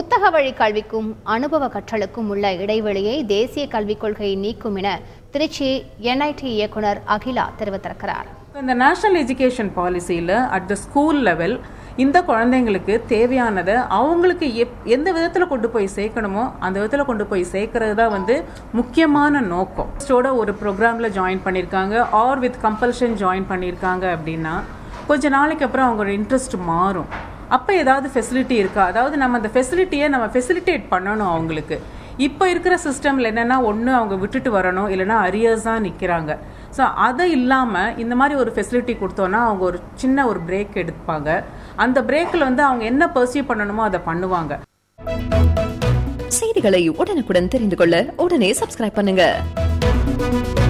புத்தக வழி கல்விக்கும் அனுபவ கற்றலுக்கும் உள்ள இடைவெளியை தேசிய கல்விக் கொள்கை நீக்கும் என திருச்சி என்ஐடி இயக்குனர் அகிலா தெரிவித்திருக்கிறார் இந்த நேஷனல் எஜுகேஷன் பாலிசியில் அட் த ஸ்கூல் லெவல் இந்த குழந்தைங்களுக்கு தேவையானதை அவங்களுக்கு எப் எந்த விதத்தில் கொண்டு போய் சேர்க்கணுமோ அந்த விதத்தில் கொண்டு போய் சேர்க்கறது தான் வந்து முக்கியமான நோக்கம் ஸ்டோட ஒரு ப்ரோக்ராமில் ஜாயின் பண்ணியிருக்காங்க ஆர் வித் கம்பல்ஷன் ஜாயின் பண்ணியிருக்காங்க அப்படின்னா கொஞ்ச நாளைக்கு அப்புறம் அவங்களோட இன்ட்ரெஸ்ட் மாறும் அப்போ ஏதாவது ஃபெசிலிட்டி இருக்கா அதாவது நம்ம அந்த ஃபெசிலிட்டியை நம்ம ஃபெசிலிட்டேட் பண்ணணும் அவங்களுக்கு இப்போ இருக்கிற சிஸ்டமில் என்னென்னா ஒன்று அவங்க விட்டுட்டு வரணும் இல்லைன்னா அரியர்ஸாக நிற்கிறாங்க ஸோ அதை இல்லாமல் இந்த மாதிரி ஒரு ஃபெசிலிட்டி கொடுத்தோன்னா அவங்க ஒரு சின்ன ஒரு பிரேக் எடுப்பாங்க அந்த பிரேக்கில் வந்து அவங்க என்ன பர்சீவ் பண்ணணுமோ அதை பண்ணுவாங்க செய்திகளை உடனுக்குடன் தெரிந்து கொள்ள உடனே சப்ஸ்கிரைப் பண்ணுங்க